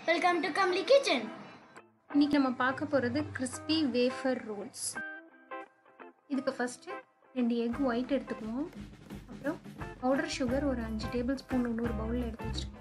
Welcome to Kamli kitchen இன்னைக்கு நம்ம பார்க்க போகிறது கிறிஸ்பி வேஃபர் ரோல்ஸ் இதுக்கு ஃபஸ்ட்டு ரெண்டு எக் ஒயிட் எடுத்துக்குவோம் அப்புறம் பவுடர் சுகர் ஒரு அஞ்சு டேபிள் ஸ்பூன் இன்னொரு பவுலில் எடுத்து வச்சுருக்கோம்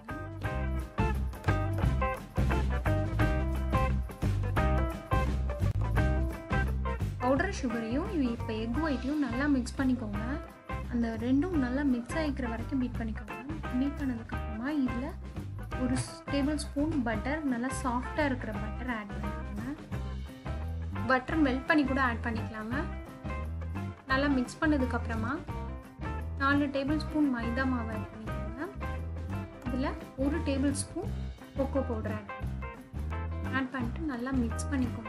பவுடர் சுகரையும் இப்போ எக் ஒயிட்டையும் நல்லா மிக்ஸ் பண்ணிக்கோங்க அந்த ரெண்டும் நல்லா மிக்ஸ் ஆகிக்கிற வரைக்கும் பீட் பண்ணிக்கோங்க பீட் பண்ணதுக்கப்புறமா இதில் ஒரு டேபிள் ஸ்பூன் பட்டர் நல்லா சாஃப்டாக இருக்கிற பட்டர் ஆட் பண்ணிக்கோங்க பட்டர் மெல்ட் பண்ணி கூட ஆட் பண்ணிக்கலாங்க நல்லா மிக்ஸ் பண்ணதுக்கப்புறமா நாலு டேபிள் ஸ்பூன் மைதா மாவு ஆட் பண்ணிக்கோங்க இதில் ஒரு tablespoon cocoa powder add add பண்ணிட்டு நல்லா மிக்ஸ் பண்ணிக்கோங்க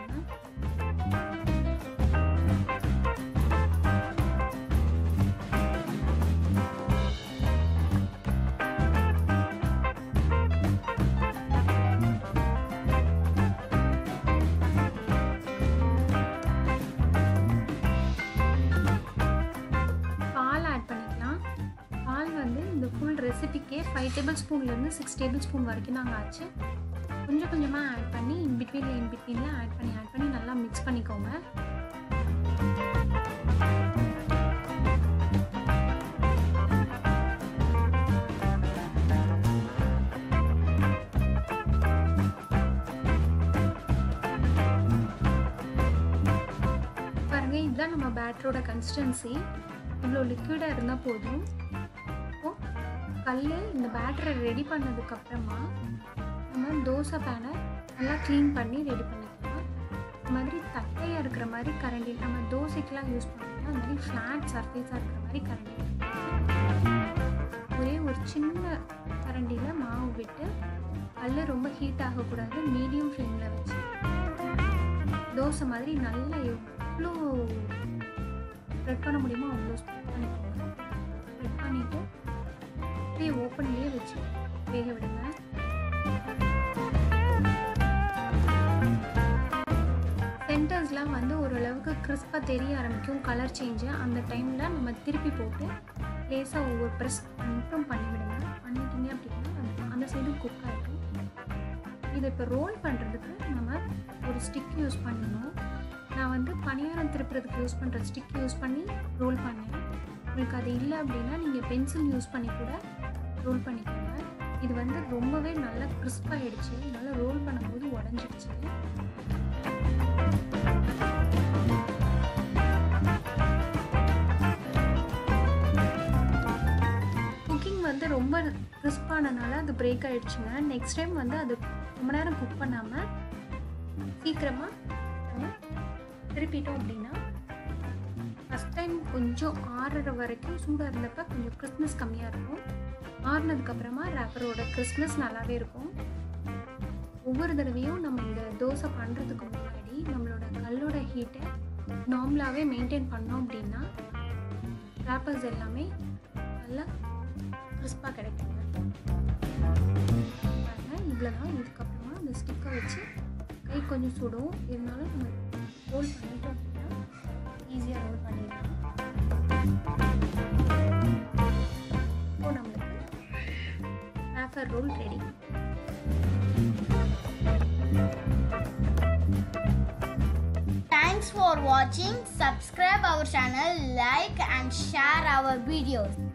பால் ஆட் பண்ணிக்கலாம் பால் வந்து இந்த ஃபுல் ரெசிபிக்கே ஃபைவ் டேபிள் ஸ்பூன்லேருந்து சிக்ஸ் டேபிள் ஸ்பூன் வரைக்கும் நாங்கள் ஆச்சு கொஞ்சம் கொஞ்சமாக ஆட் பண்ணி இன் பிட்வீனில் இன் பிட்வீனில் ஆட் பண்ணி ஆட் பண்ணி நல்லா மிக்ஸ் பண்ணிக்கோங்க பாருங்க இதுதான் நம்ம பேட்டரோட கன்சிஸ்டன்சி இவ்வளோ லிக்விடாக இருந்தால் போதும் இப்போ கல் இந்த பேட்டரை ரெடி பண்ணதுக்கப்புறமா நம்ம தோசை பேனை நல்லா க்ளீன் பண்ணி ரெடி பண்ணிக்கலாம் இந்த மாதிரி தட்டையாக இருக்கிற மாதிரி கரண்டி நம்ம தோசைக்கெலாம் யூஸ் பண்ணுவோம் அந்த மாதிரி ஃப்ளாட் சர்ஃபேஸாக இருக்கிற மாதிரி கரண்டி ஒரே ஒரு சின்ன கரண்டியில் மாவு விட்டு கல் ரொம்ப ஹீட் ஆகக்கூடாது மீடியம் ஃப்ளேமில் வச்சு தோசை மாதிரி நல்லா எவ்வளோ ஸ்ப்ரெட் பண்ண முடியுமோ அவ்வளோ ஸ்ப்ரெட் பண்ணிக்கோங்க ஸ்ப்ரெட் பண்ணிவிட்டு அப்படியே ஓப்பன்லேயே வச்சு வேக விடுங்க சென்டர்ஸ்லாம் வந்து ஓரளவுக்கு கிறிஸ்பாக தெரிய ஆரம்பிக்கும் கலர் சேஞ்சு அந்த டைமில் நம்ம திருப்பி போட்டு லேசாக ஒவ்வொரு ப்ரெஸ் மட்டும் பண்ணிவிடுங்க பண்ணிட்டீங்க அப்படின்னா அந்த- அந்த சைடு குக் ஆகிடும் இதை இப்போ ரோல் பண்ணுறதுக்கு நம்ம ஒரு ஸ்டிக் யூஸ் பண்ணணும் நான் வந்து பணியாரம் திருப்புறதுக்கு யூஸ் பண்ணுற ஸ்டிக் யூஸ் பண்ணி ரோல் பண்ணேன் உங்களுக்கு அது இல்லை அப்படின்னா நீங்கள் பென்சில் யூஸ் பண்ணி கூட ரோல் பண்ணிக்கோங்க இது வந்து ரொம்பவே நல்லா கிறிஸ்பாகிடுச்சு நல்லா ரோல் பண்ணும்போது உடஞ்சிடுச்சு குக்கிங் வந்து ரொம்ப கிறிஸ்பானனால அது பிரேக் ஆகிடுச்சுங்க நெக்ஸ்ட் டைம் வந்து அது ரொம்ப நேரம் குக் பண்ணாமல் சீக்கிரமாக நம்ம திருப்பிட்டோம் அப்படின்னா ஃபஸ்ட் டைம் கொஞ்சம் ஆறுற வரைக்கும் சூடாக இருந்தப்ப கொஞ்சம் கிறிஸ்மஸ் கம்மியாக இருக்கும் ஆறுனதுக்கப்புறமா ரேப்பரோட கிறிஸ்மஸ் நல்லாவே இருக்கும் ஒவ்வொரு தடவையும் நம்ம இந்த தோசை பண்ணுறதுக்கு முன்னாடி நம்மளோட கல்லோட ஹீட்டை நார்மலாகவே மெயின்டைன் பண்ணோம் அப்படின்னா ரேப்பர்ஸ் எல்லாமே நல்லா கிறிஸ்பாக கிடைக்குங்க பாருங்க இவ்வளோதான் இதுக்கப்புறமா அந்த ஸ்டிக்கை வச்சு கை கொஞ்சம் சுடும் இருந்தாலும் நம்ம ரோல் பண்ணிட்டோம் அப்படின்னா ஈஸியாக ரோல் பண்ணிடலாம் இப்போ நம்மளுக்கு wafer roll ready Thanks for watching. Subscribe our channel, like and share our videos.